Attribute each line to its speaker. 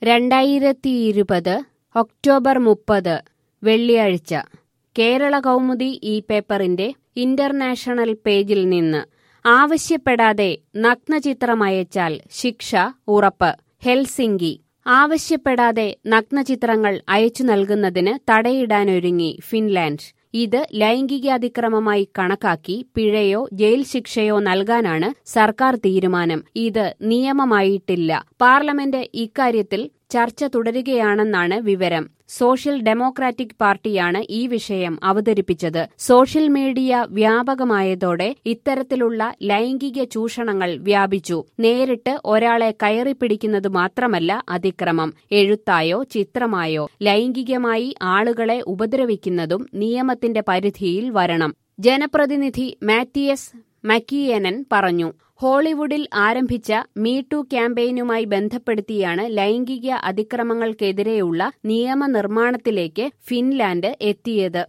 Speaker 1: രണ്ടായിരത്തിയിരുപത് ഒക്ടോബർ മുപ്പത് വെള്ളിയാഴ്ച കേരള കൗമുദി ഈ പേപ്പറിന്റെ ഇന്റർനാഷണൽ പേജിൽ നിന്ന് ആവശ്യപ്പെടാതെ നഗ്നചിത്രമയച്ചാൽ ശിക്ഷ ഉറപ്പ് ഹെൽസിങ്കി ആവശ്യപ്പെടാതെ നഗ്നചിത്രങ്ങൾ അയച്ചു നൽകുന്നതിന് തടയിടാനൊരുങ്ങി ഫിൻലാൻഡ് ഇത് ലൈംഗികാതിക്രമമായി കണക്കാക്കി പിഴയോ ജയിൽ ശിക്ഷയോ നൽകാനാണ് സർക്കാർ തീരുമാനം ഇത് നിയമമായിട്ടില്ല പാർലമെന്റ് ഇക്കാര്യത്തിൽ ചർച്ച തുടരുകയാണെന്നാണ് വിവരം സോഷ്യൽ ഡെമോക്രാറ്റിക് പാർട്ടിയാണ് ഈ വിഷയം അവതരിപ്പിച്ചത് സോഷ്യൽ മീഡിയ വ്യാപകമായതോടെ ഇത്തരത്തിലുള്ള ലൈംഗിക ചൂഷണങ്ങൾ വ്യാപിച്ചു നേരിട്ട് ഒരാളെ കയറിപ്പിടിക്കുന്നത് മാത്രമല്ല അതിക്രമം എഴുത്തായോ ചിത്രമായോ ലൈംഗികമായി ആളുകളെ ഉപദ്രവിക്കുന്നതും നിയമത്തിന്റെ പരിധിയിൽ വരണം ജനപ്രതിനിധി മാറ്റിയസ് മക്കിയനൻ പറഞ്ഞു ഹോളിവുഡിൽ ആരംഭിച്ച മീടു ക്യാമ്പയിനുമായി ബന്ധപ്പെടുത്തിയാണ് ലൈംഗിക അതിക്രമങ്ങൾക്കെതിരെയുള്ള നിയമനിർമ്മാണത്തിലേക്ക് ഫിൻലാൻഡ് എത്തിയത്